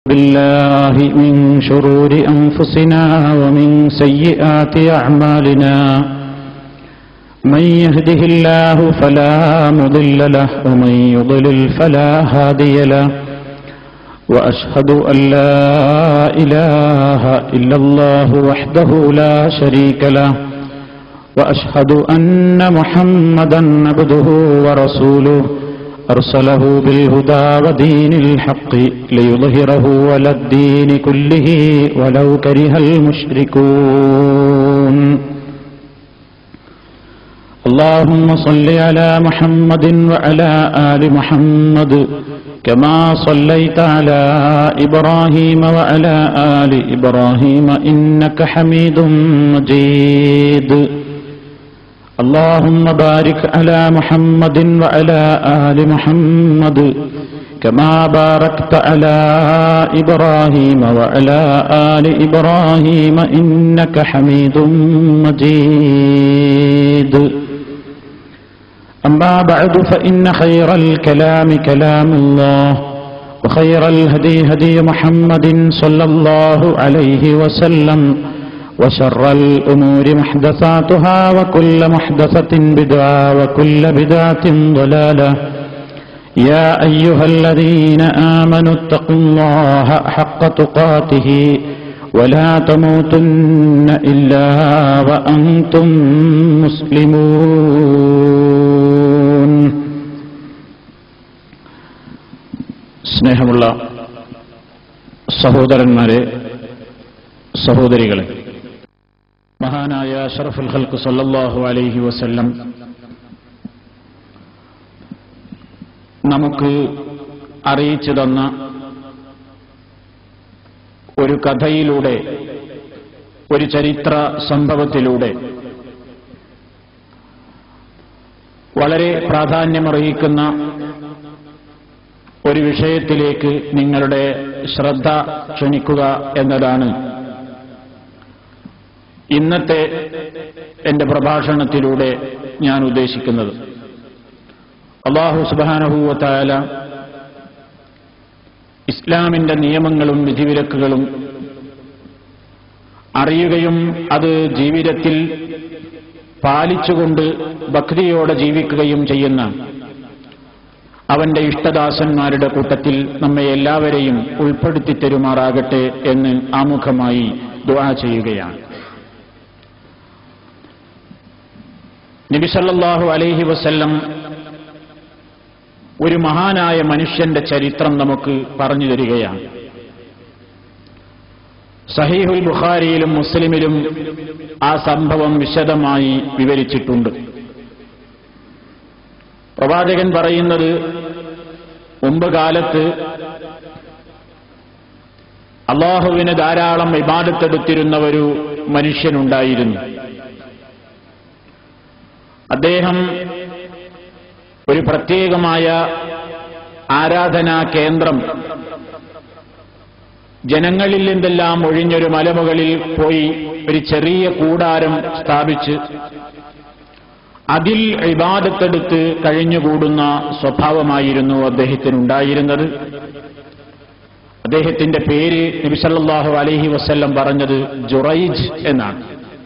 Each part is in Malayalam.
بالله من شرور أنفسنا ومن سيئات أعمالنا من يهده الله فلا مضل له ومن يضلل فلا هادي له وأشهد أن لا إله إلا الله وحده لا شريك له وأشهد أن محمدا عبده ورسوله أرسله بالهدى ودين الحق ليظهره على الدين كله ولو كره المشركون اللهم صل على محمد وعلى آل محمد كما صليت على إبراهيم وعلى آل إبراهيم إنك حميد مجيد اللهم بارك على محمد وعلى آل محمد كما باركت على إبراهيم وعلى آل إبراهيم إنك حميد مجيد أما بعد فإن خير الكلام كلام الله وخير الهدي هدي محمد صلى الله عليه وسلم وشر الأمور محدثاتها وكل محدثة بدعة وكل بدعة ضلالة يا أيها الذين آمنوا اتقوا الله حق تقاته ولا تموتن إلا وأنتم مسلمون സ്നേഹമുള്ള സഹോദരന്മാരെ സഹോദരികളെ മഹാനായ അഷറഫുൽ ഹൽക്ക് സല്ലല്ലാഹു അലൈഹി വസല്ലം നമുക്ക് അറിയിച്ചു തന്ന ഒരു കഥയിലൂടെ ഒരു ചരിത്ര സംഭവത്തിലൂടെ വളരെ പ്രാധാന്യമർഹിക്കുന്ന ഒരു വിഷയത്തിലേക്ക് നിങ്ങളുടെ ശ്രദ്ധ ക്ഷണിക്കുക എന്നതാണ് ഇന്നത്തെ എന്റെ പ്രഭാഷണത്തിലൂടെ ഞാൻ ഉദ്ദേശിക്കുന്നത് അള്ളാഹു സുബാനഹൂവത്തായാല ഇസ്ലാമിന്റെ നിയമങ്ങളും വിധിവിലക്കുകളും അറിയുകയും അത് ജീവിതത്തിൽ പാലിച്ചുകൊണ്ട് ഭക്തിയോടെ ജീവിക്കുകയും ചെയ്യുന്ന അവന്റെ ഇഷ്ടദാസന്മാരുടെ കൂട്ടത്തിൽ നമ്മെ എല്ലാവരെയും ഉൾപ്പെടുത്തി തരുമാറാകട്ടെ എന്ന് ആമുഖമായി ദുആ ചെയ്യുകയാണ് നബിസല്ലാഹു അലൈഹി വസല്ലം ഒരു മഹാനായ മനുഷ്യന്റെ ചരിത്രം നമുക്ക് പറഞ്ഞു തരികയാണ് സഹീഹുൽ ബുഖാരിയിലും മുസ്ലിമിലും ആ സംഭവം വിശദമായി വിവരിച്ചിട്ടുണ്ട് പ്രവാചകൻ പറയുന്നത് മുമ്പ് കാലത്ത് അള്ളാഹുവിന് ധാരാളം വിവാദത്തെടുത്തിരുന്ന ഒരു മനുഷ്യനുണ്ടായിരുന്നു അദ്ദേഹം ഒരു പ്രത്യേകമായ ആരാധനാ കേന്ദ്രം ജനങ്ങളിൽ നിന്നെല്ലാം ഒഴിഞ്ഞൊരു മലമുകളിൽ പോയി ഒരു ചെറിയ കൂടാരം സ്ഥാപിച്ച് അതിൽ ഇബാദത്തെടുത്ത് കഴിഞ്ഞുകൂടുന്ന സ്വഭാവമായിരുന്നു അദ്ദേഹത്തിനുണ്ടായിരുന്നത് അദ്ദേഹത്തിന്റെ പേര് നബിസല്ലാഹു അലഹി വസ്ല്ലം പറഞ്ഞത് ജുറൈജ് എന്നാണ്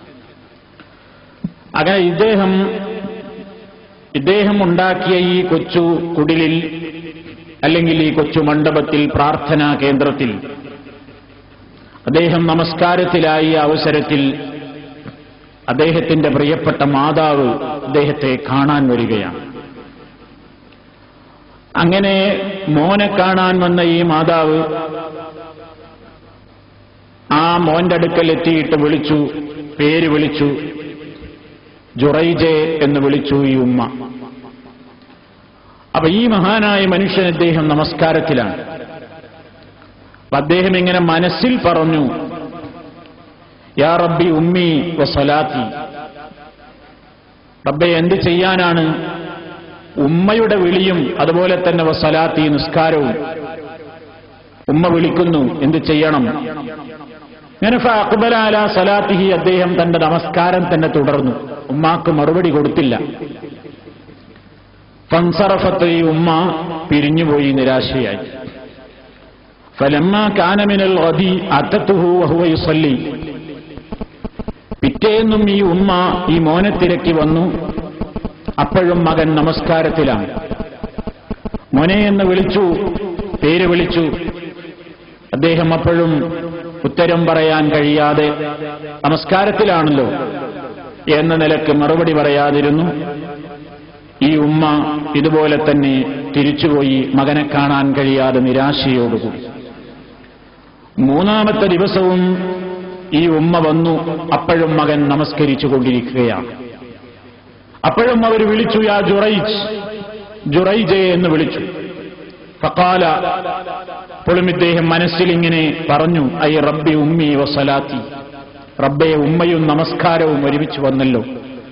അങ്ങനെ ഇദ്ദേഹം ഇദ്ദേഹം ഉണ്ടാക്കിയ ഈ കൊച്ചു കുടിലിൽ അല്ലെങ്കിൽ ഈ കൊച്ചു മണ്ഡപത്തിൽ പ്രാർത്ഥനാ കേന്ദ്രത്തിൽ അദ്ദേഹം നമസ്കാരത്തിലായ അവസരത്തിൽ അദ്ദേഹത്തിന്റെ പ്രിയപ്പെട്ട മാതാവ് അദ്ദേഹത്തെ കാണാൻ വരികയാണ് അങ്ങനെ മോനെ കാണാൻ വന്ന ഈ മാതാവ് ആ മോന്റെ അടുക്കൽ എത്തിയിട്ട് വിളിച്ചു പേര് വിളിച്ചു ജുറൈജെ എന്ന് വിളിച്ചു ഈ ഉമ്മ അപ്പൊ ഈ മഹാനായ മനുഷ്യൻ അദ്ദേഹം നമസ്കാരത്തിലാണ് അപ്പൊ അദ്ദേഹം ഇങ്ങനെ മനസ്സിൽ പറഞ്ഞു യാ റബ്ബി ഉമ്മി വസലാത്തി റബ്ബെ എന്ത് ചെയ്യാനാണ് ഉമ്മയുടെ വിളിയും അതുപോലെ തന്നെ വസലാത്തി നിസ്കാരവും ഉമ്മ വിളിക്കുന്നു എന്ത് ചെയ്യണം അങ്ങനെ അക്ബലാല സലാത്തിഹി അദ്ദേഹം തന്റെ നമസ്കാരം തന്നെ തുടർന്നു ഉമ്മാക്ക് മറുപടി കൊടുത്തില്ല ഫൻസറഫത്ത് ഈ ഉമ്മ പിരിഞ്ഞുപോയി നിരാശയായി ഫലമ്മ കാനമിനൽ അതി അത്തത്തുഹു വഹുവ യുസല്ലി പിറ്റേന്നും ഈ ഉമ്മ ഈ മോനെ തിരക്കി വന്നു അപ്പോഴും മകൻ നമസ്കാരത്തിലാണ് മോനെ എന്ന് വിളിച്ചു പേര് വിളിച്ചു അദ്ദേഹം അപ്പോഴും ഉത്തരം പറയാൻ കഴിയാതെ നമസ്കാരത്തിലാണല്ലോ എന്ന നിലക്ക് മറുപടി പറയാതിരുന്നു ഈ ഉമ്മ ഇതുപോലെ തന്നെ തിരിച്ചുപോയി മകനെ കാണാൻ കഴിയാതെ നിരാശയോടുകൂടി മൂന്നാമത്തെ ദിവസവും ഈ ഉമ്മ വന്നു അപ്പോഴും മകൻ നമസ്കരിച്ചു കൊണ്ടിരിക്കുകയാണ് അപ്പോഴും അവർ വിളിച്ചു യാ ജുറൈജ് ജുറൈജെ എന്ന് വിളിച്ചു ഫക്കാല അപ്പോഴും ഇദ്ദേഹം മനസ്സിൽ ഇങ്ങനെ പറഞ്ഞു ഐ റബ്ബി ഉമ്മി വസലാത്തി റബ്ബെ ഉമ്മയും നമസ്കാരവും ഒരുമിച്ച് വന്നല്ലോ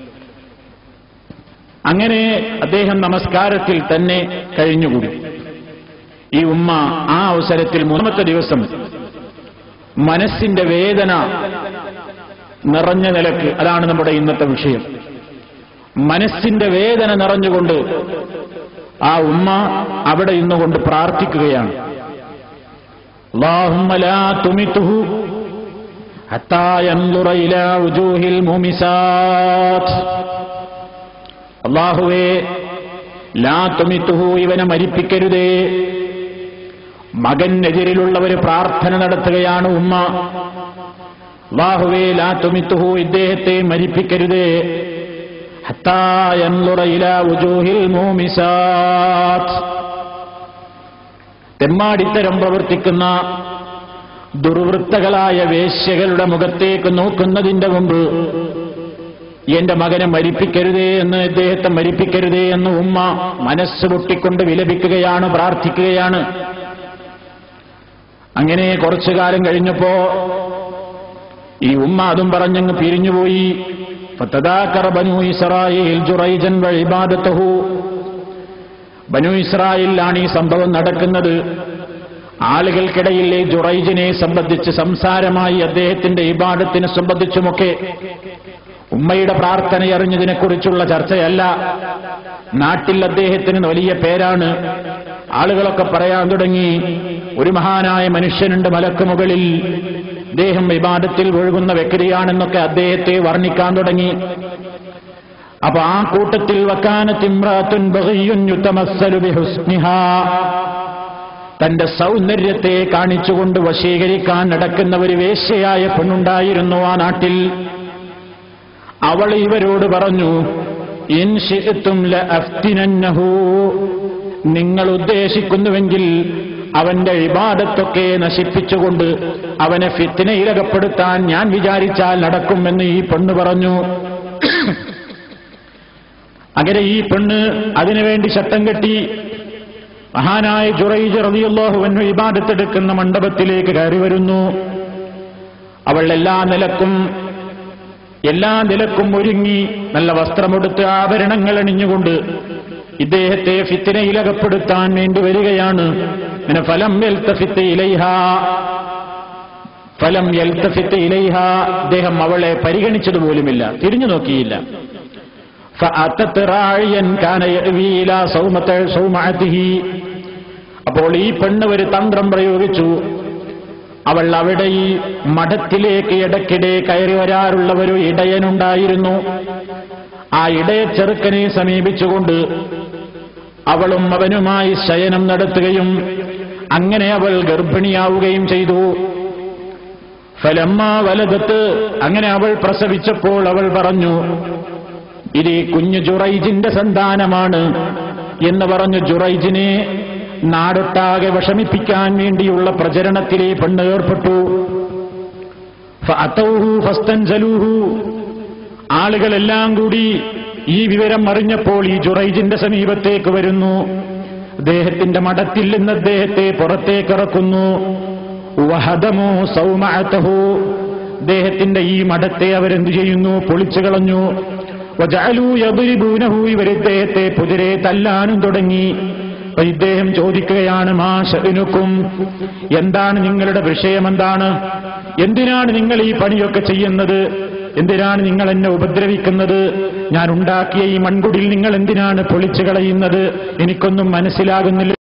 അങ്ങനെ അദ്ദേഹം നമസ്കാരത്തിൽ തന്നെ കഴിഞ്ഞുകൂടി ഈ ഉമ്മ ആ അവസരത്തിൽ മൂന്നാമത്തെ ദിവസം മനസ്സിന്റെ വേദന നിറഞ്ഞ നിലക്ക് അതാണ് നമ്മുടെ ഇന്നത്തെ വിഷയം മനസ്സിന്റെ വേദന നിറഞ്ഞുകൊണ്ട് ആ ഉമ്മ അവിടെ ഇന്നുകൊണ്ട് പ്രാർത്ഥിക്കുകയാണ് اللهم لا تمته حتى ينظر إلى وجوه المومسات അള്ളാഹുവേ ലാ തുമിത്തുഹു ഇവനെ മരിപ്പിക്കരുതേ മകനെതിരിലുള്ള ഒരു പ്രാർത്ഥന നടത്തുകയാണ് ഉമ്മ അള്ളാഹുവേ ലാ തുമിത്തുഹു ഇദ്ദേഹത്തെ മരിപ്പിക്കരുതേ ഹത്താ യൻളുറ ഇലാ വുജൂഹിൽ മൂമിസാത്ത് തെമ്മാടിത്തരം പ്രവർത്തിക്കുന്ന ദുർവൃത്തകളായ വേശ്യകളുടെ മുഖത്തേക്ക് നോക്കുന്നതിന്റെ മുമ്പ് എന്റെ മകനെ മരിപ്പിക്കരുതേ എന്ന് ഇദ്ദേഹത്തെ മരിപ്പിക്കരുതേ എന്ന് ഉമ്മ മനസ്സ് പൊട്ടിക്കൊണ്ട് വിലപിക്കുകയാണ് പ്രാർത്ഥിക്കുകയാണ് അങ്ങനെ കുറച്ചു കാലം കഴിഞ്ഞപ്പോ ഈ ഉമ്മ അതും പറഞ്ഞങ്ങ് പിരിഞ്ഞുപോയി ഫതദാക്കറ ബനു ഇസ്രായേൽ ജുറൈജൻ വഴിബാദത്തഹു ബനു ഇസ്രായേലിലാണ് ഈ സംഭവം നടക്കുന്നത് ആളുകൾക്കിടയിൽ ഈ ജുറൈജിനെ സംബന്ധിച്ച് സംസാരമായി അദ്ദേഹത്തിന്റെ ഇബാദത്തിനെ സംബന്ധിച്ചുമൊക്കെ ഉമ്മയുടെ പ്രാർത്ഥന അറിഞ്ഞതിനെക്കുറിച്ചുള്ള ചർച്ചയല്ല നാട്ടിൽ അദ്ദേഹത്തിന് വലിയ പേരാണ് ആളുകളൊക്കെ പറയാൻ തുടങ്ങി ഒരു മഹാനായ മനുഷ്യനുണ്ട് മലക്ക് മുകളിൽ അദ്ദേഹം വിവാദത്തിൽ ഒഴുകുന്ന വ്യക്തിയാണെന്നൊക്കെ അദ്ദേഹത്തെ വർണ്ണിക്കാൻ തുടങ്ങി അപ്പൊ ആ കൂട്ടത്തിൽ വക്കാനത്തിമ്രാത്തുൻ തന്റെ സൗന്ദര്യത്തെ കാണിച്ചുകൊണ്ട് വശീകരിക്കാൻ നടക്കുന്ന ഒരു വേശ്യയായ പെണ്ണുണ്ടായിരുന്നു ആ നാട്ടിൽ അവൾ ഇവരോട് പറഞ്ഞു ഇൻഷിത്തും അഫ്തിനന്നഹു നിങ്ങൾ ഉദ്ദേശിക്കുന്നുവെങ്കിൽ അവന്റെ ഇബാദത്തൊക്കെ നശിപ്പിച്ചുകൊണ്ട് അവനെ ഫിത്തിനയിലകപ്പെടുത്താൻ ഞാൻ വിചാരിച്ചാൽ നടക്കുമെന്ന് ഈ പെണ്ണ് പറഞ്ഞു അങ്ങനെ ഈ പെണ്ണ് അതിനുവേണ്ടി ശത്തം കെട്ടി മഹാനായ ജുറൈജ് റളിയല്ലാഹുവിനു ഇബാദത്തെടുക്കുന്ന മണ്ഡപത്തിലേക്ക് കയറി വരുന്നു അവൾ എല്ലാ നിലക്കും എല്ലാ നിലക്കും ഒരുങ്ങി നല്ല വസ്ത്രമെടുത്ത് ആഭരണങ്ങൾ അണിഞ്ഞുകൊണ്ട് ഇദ്ദേഹത്തെ ഫിത്തിനയിലകപ്പെടുത്താൻ വേണ്ടി വരികയാണ് പിന്നെ ഫലം എൽത്തഫിത്ത് ഇലൈഹ ഫലം എൽത്തഫിത്ത് ഇലൈഹ അദ്ദേഹം അവളെ പരിഗണിച്ചതുപോലുമില്ല തിരിഞ്ഞു നോക്കിയില്ല فأتت راعيا كان يأوي إلى صومة صومعته അപ്പോൾ ഈ പെണ്ണ് ഒരു തന്ത്രം പ്രയോഗിച്ചു അവൾ അവിടെ ഈ മഠത്തിലേക്ക് ഇടയ്ക്കിടെ കയറി വരാറുള്ള ഒരു ഇടയനുണ്ടായിരുന്നു ആ ഇടയ ചെറുക്കനെ സമീപിച്ചുകൊണ്ട് അവളും അവനുമായി ശയനം നടത്തുകയും അങ്ങനെ അവൾ ഗർഭിണിയാവുകയും ചെയ്തു ഫലമ്മ വലതത്ത് അങ്ങനെ അവൾ പ്രസവിച്ചപ്പോൾ അവൾ പറഞ്ഞു ഇത് ഈ കുഞ്ഞു ജുറൈജിന്റെ സന്താനമാണ് എന്ന് പറഞ്ഞു ജുറൈജിനെ നാടൊട്ടാകെ വിഷമിപ്പിക്കാൻ വേണ്ടിയുള്ള പ്രചരണത്തിലെ പെണ്ണ് ഏർപ്പെട്ടു ഫഅതൗഹു ഫസ്തൻസലൂഹു. ആളുകളെല്ലാം കൂടി ഈ വിവരം അറിഞ്ഞപ്പോൾ ഈ ജുറൈജിന്റെ സമീപത്തേക്ക് വരുന്നു അദ്ദേഹത്തിന്റെ മഠത്തിൽ നിന്ന് അദ്ദേഹത്തെ പുറത്തേക്കിറക്കുന്നു വഹദമു സൗമഅതഹു. അദ്ദേഹത്തിന്റെ ഈ മഠത്തെ അവരെന്തു ചെയ്യുന്നു പൊളിച്ചു കളഞ്ഞു വജഅലൂ യദ്രിബൂനഹു. ഇവർ ഇദ്ദേഹത്തെ പുതിരെ തല്ലാനും തുടങ്ങി അപ്പൊ ഇദ്ദേഹം ചോദിക്കുകയാണ് മാ ഷഅ്നുക്കും എന്താണ് നിങ്ങളുടെ വിഷയം എന്താണ് എന്തിനാണ് നിങ്ങൾ ഈ പണിയൊക്കെ ചെയ്യുന്നത് എന്തിനാണ് നിങ്ങൾ എന്നെ ഉപദ്രവിക്കുന്നത് ഞാൻ ഉണ്ടാക്കിയ ഈ മൺകുടിൽ നിങ്ങൾ എന്തിനാണ് പൊളിച്ചു കളയുന്നത് എനിക്കൊന്നും മനസ്സിലാകുന്നില്ല